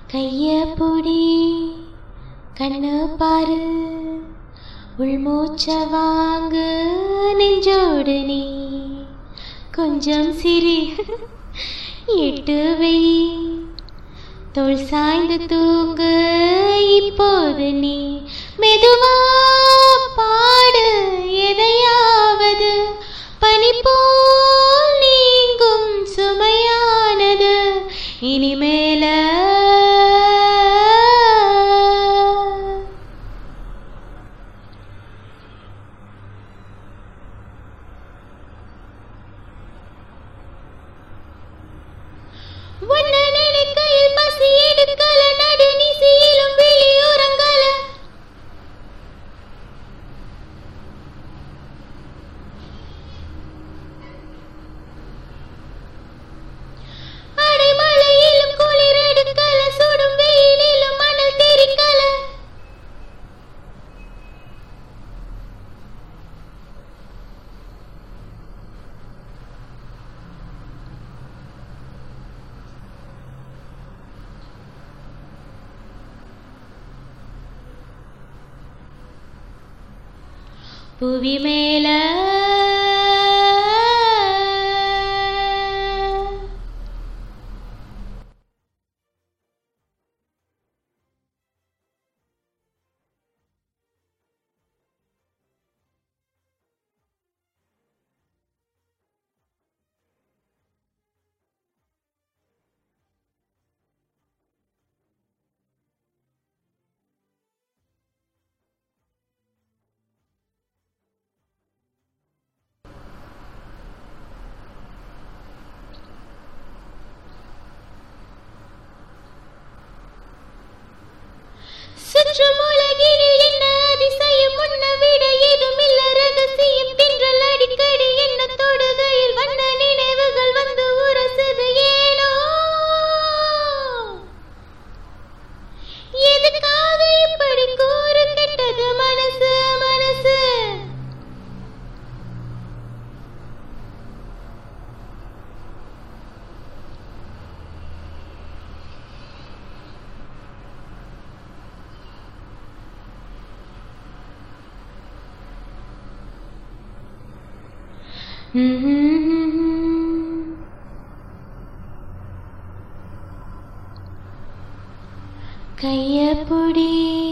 கைய பொடி கண்ணு பாரு உள்மூச்ச வாங்கு நெஞ்சோடு நீ கொஞ்சம் சிரி எட்டு வை தோள் சாய்ந்து தூங்கு இப்போது நீ மெதுவா பாடு எதையாவது பனி போல் நீங்கும் சுமையானது இனிமேல உன்னை நினைக்கையில் பசி எடுக்கல நடு நிசியிலும் வெளியுறங்கல அடைமழையிலும் குளிர் எடுக்கல சுடும் வெயிலிலும் மணல் தெரிக்கல புவி மேல சுற்றும் உலகினில் என்ன அதிசயம் உன்னை விட ஏதுமில்ல ரகசியம் தின்றல் அடிக்கடி என்ன தொடுகையில் வண்ண நினைவுகள் வந்து உரசுது ஏனோ எதுக்காக இப்படி கூறு கெட்டது மனசு மனசு கைய பொடி